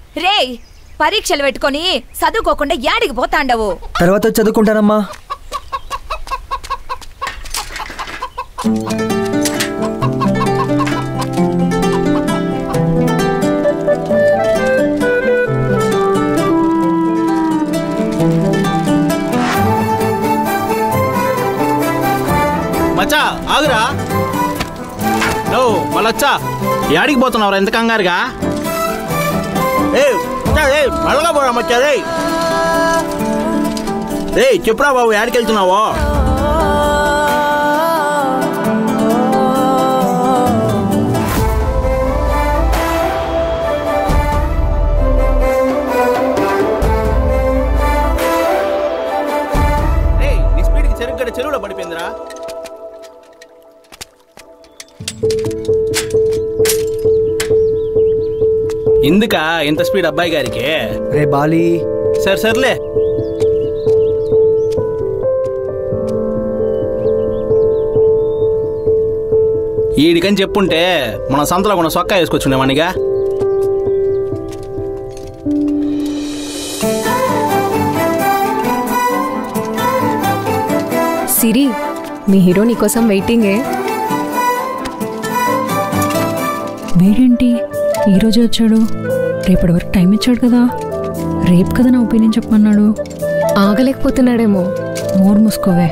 రేయ్ పరీక్షలు పెట్టుకొని చదువుకోకుండా యాడికి పోతాండవు తర్వాత వచ్చి చదువుకుంటానమ్మా మచ్చా ఆగురా నో మళ్ళొచ్చా యాడికి పోతున్నావురా ఎంత కంగారుగా ఏ మళ్ళగా పోరా మచ్చా రే రే చెప్పురా బాబు యాడికి వెళ్తున్నావో ఏయ్, నీ స్పీడ్కి చెరుగ్గడ చెరువులో పడిపోయిందిరా ఎందుకా ఇంత స్పీడ్ అబ్బాయి గారికి రే బాలి సరే సర్లే ఈడికని చెప్పుంటే మన సంతలో కొన్న సొక్కా వేసుకొచ్చుండేవానిగా సిరి మీ హీరో నీకోసం వెయిటింగే వీడేంటి ఈరోజే వచ్చాడు రేపటి వరకు టైం ఇచ్చాడు కదా రేపు కదా నా ఒపీనియన్ చెప్పమన్నాడు ఆగలేకపోతున్నాడేమో మోర్ మూసుకోవే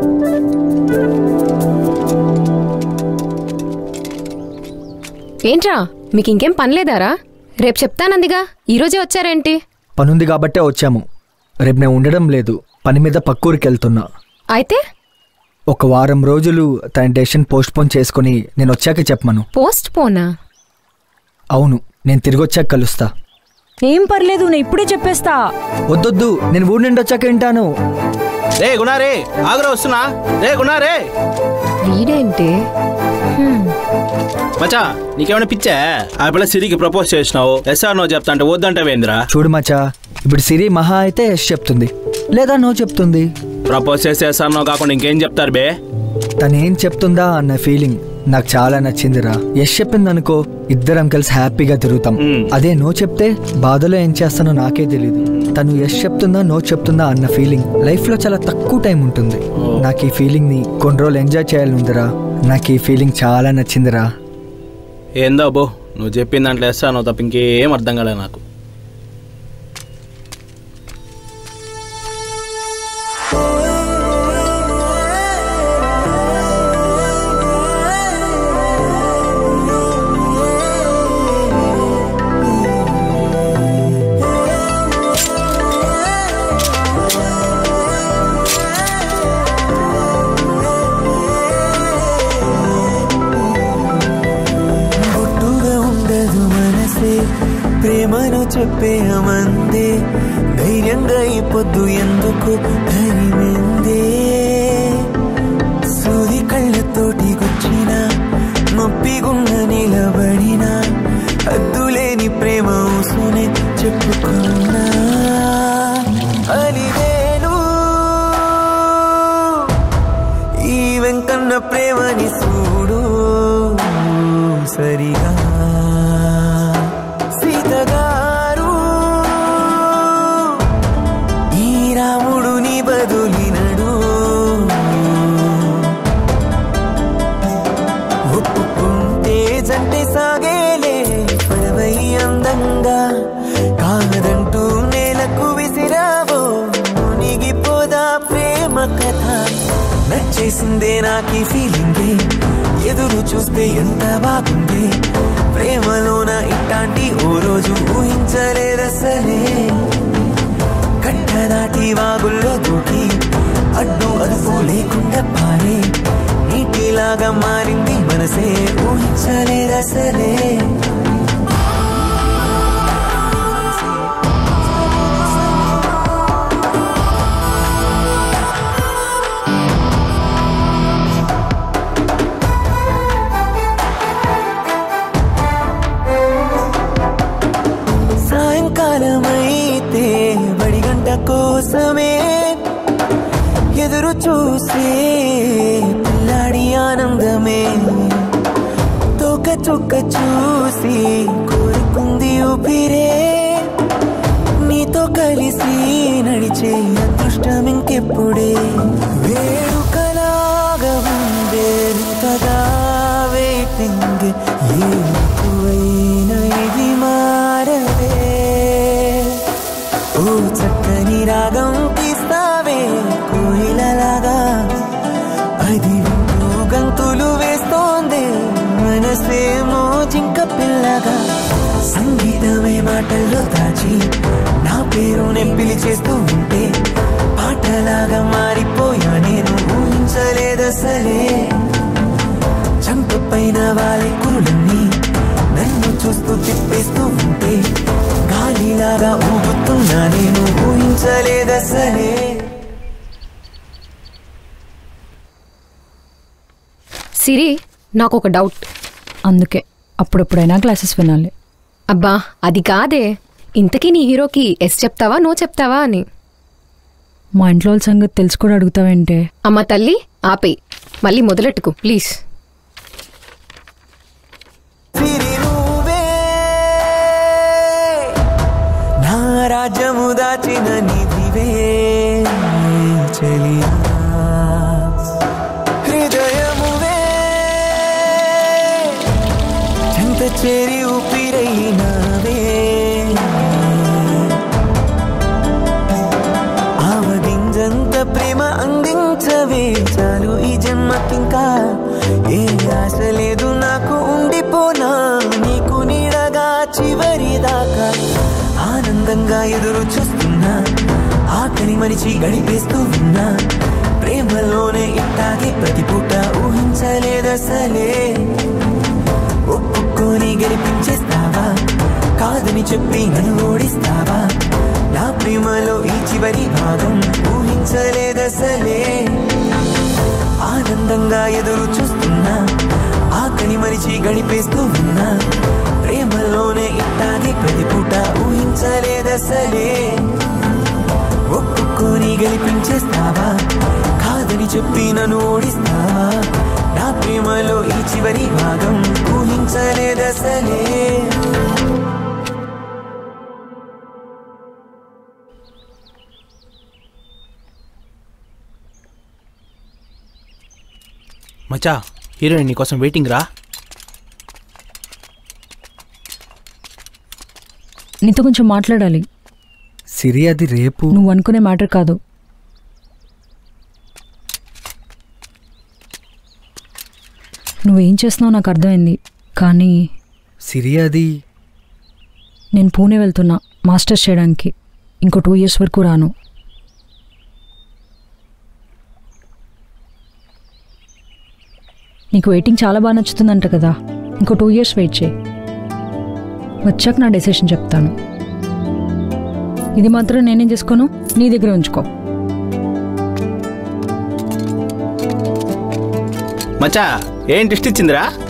ఏంట్రా మీకు ఇంకేం పనిలేదారా రేపు చెప్తానందిగా ఈరోజే వచ్చారేంటి పనుంది కాబట్టే వచ్చాము రేపు నేను ఉండడం లేదు పని మీద పక్కూరికి వెళ్తున్నా అయితే ఒక వారం రోజులు తన డెసిషన్ పోస్ట్ పోన్ చేసుకుని నేను వచ్చాక చెప్పమను పోస్ట్ పోనా అవును నేను తిరిగి వచ్చాక కలుస్తా ఏం పర్లేదు నేను ఇప్పుడే చెప్పేస్తా వద్దొద్దు నేను ఊరి నుండి వచ్చాక వింటాను రే గుణారే ఆగురా వస్తున్నా రే గుణారే వీడేంటి హ్మ్. మచా నీకేమైనా పిచ్చా ఆ పిల్ల సిరికి ప్రపోజ్ చేసినావు ఎస్ఆర్ నో చెప్తా అంటే వద్దంటావేంద్రా చూడు మచా ఇప్పుడు సిరి మహా అయితే ఎస్ చెప్తుంది లేదా నో చెప్తుంది ప్రపోజ్ చేస్తే ఎస్ఆర్ నో కాకుండా ఇంకేం చెప్తారు బే తను ఏం చెప్తుందా అన్న ఫీలింగ్ నాకు చాలా నచ్చిందిరా ఎస్ చెప్పింది అనుకో ఇద్దరం కలిసి హ్యాపీగా తిరుగుతాం మ్మ్. అదే నో చెప్తే బాధలో ఏం చేస్తానో నాకే తెలియదు తను ఎస్ చెప్తుందా నో చెప్తుందా అన్న ఫీలింగ్ లైఫ్ లో చాలా తక్కువ టైం ఉంటుంది నాకు ఈ ఫీలింగ్ ని కొన్ని రోజులు ఎంజాయ్ చేయాలి ఉందిరా నాకు ఈ ఫీలింగ్ చాలా నచ్చిందిరా ఏందో బో నువ్వు చెప్పిన దాంట్లో ఎస్ఆర్ నో తప్ప ఇంకేం అర్థం కాలే నాకు గుట్టుగా ఉండదు మనసే ప్రేమను చెప్పేయమందే ధైర్యంగా ఈ పొద్దు ఎందుకు ధైర్యమిందే సూది కళ్ళతోటి గుచ్చిన నొప్పిగున్న నిలబడిన అద్దులేని ప్రేమ ఊసునే చెప్పుకున్నా అలివేలు ఈ వెంకన్న ప్రేమని చూడు సరిగా సీతగారు ఈ రాముడు నీ బదులినడు ఒప్పుకుంటే జంటే సాగేలే పడవై అందంగా కాదంటూ నేలకు విసిరావో మునిగిపోదా ప్రేమ కథ నచ్చేసిందే నాకీ ఫీలింగే ఎదురు చూస్తే ఎంత బాగుంది ప్రేమలోన ఇట్లాంటి ఓ రోజు ఊహించలేదసలే కట్టదాటి వాగుల్లో దూకి అడ్డు అదుపు లేకుండా పారే నీటిలాగా మారింది మనసే ఊహించలేదసలే సాయంకాలమైతే బడి గంట కోసమే ఎదురు చూసే పిల్లాడి ఆనందమే తోక చుక్క చూసి కోరుకుంది ఊపిరే నీతో కలిసి నడిచే అదృష్టం ఇంకెప్పుడే వేడుకలాగా ఉండే ఇంతగా వెయిటింగ్ ఎక్కువైనా ఇది మారదే ఓ చక్కని రాగం తీస్తావే కోయిలలాగా అది వింటూ గంతులు వేస్తోంది మనసేమో జింక పిల్లగా సంగీతమే మాటల్లో దాచి నా పేరునే పిలిచేస్తూ ఉంటే పాటలాగా మారిపోయా నేను ఊహించలేదసలే చంప పైన వాలే కురులన్నీ నన్ను చూస్తూ తిప్పేస్తూ ఉంటే గాలిలాగా ఊగుతున్నా నేను ఊహించలేదసలే సిరి నాకు ఒక డౌట్ అందుకే అప్పుడప్పుడైనా క్లాసెస్ వినాలి అబ్బా అది కాదే ఇంతకీ నీ హీరోకి ఎస్ చెప్తావా నో చెప్తావా అని మా ఇంట్లో వాళ్ళ సంగతి తెలుసు కూడా అడుగుతావేంటే అమ్మ తల్లి ఆపేయి మళ్ళీ మొదలెట్టుకు ప్లీజ్ సిరి నువ్వే నా రాజ్యము దాచిన నిధివే చెలియా హృదయమువే చెంత చేరి ఊపిరైనావే ఆవగింజంత ప్రేమ అందించవే చాలు ఈ జన్మకింకా ఏ ఆశ లేదు నాకు ఉండిపోనా నీకు నీడగా చివరి దాకా ఆనందంగా ఎదురు చూస్తున్నా ఆకలి మరిచి గడిపేస్తూ ఉన్నా ప్రేమలోనే ఇట్టాగే ప్రతి పూట ఊహించలేదసలే ఒప్పుకొని గెలిపించేస్తావా కాదని చెప్పి నన్ను ఓడిస్తావా నా ప్రేమలో ఈ చివరి భాగం ఊహించలేదసలే ఆనందంగా ఎదురు చూస్తున్నా ఆకలి మరిచి గడిపేస్తూ ఉన్నా ప్రేమలోనే ఇట్టాగే ప్రతి పూట ఊహించలేదసలే ఒప్పుకొని గెలిపించేస్తావా కాదని చెప్పి నన్ను ఓడిస్తావా నా ప్రేమలో ఈ చివరి భాగం ఊహించలేదసలే మచ్చా హీరోయిన్ నీకోసం వెయిటింగ్ రా నీతో కొంచెం మాట్లాడాలి సిరి అది రేపు నువ్వు అనుకునే మ్యాటర్ కాదు నువ్వేం చేస్తున్నావు నాకు అర్థమైంది కానీ సిరి అది నేను పూణే వెళ్తున్నా మాస్టర్స్ చేయడానికి ఇంకో టూ ఇయర్స్ వరకు రాను నీకు వెయిటింగ్ చాలా బాగా నచ్చుతుందంట కదా ఇంకో టూ ఇయర్స్ వెయిట్ చేయి వచ్చాక నా డెసిషన్ చెప్తాను ఇది మాత్రం నేనేం చేసుకోను నీ దగ్గర ఉంచుకో మచ్చా ఏం టెస్ట్ ఇచ్చిందిరా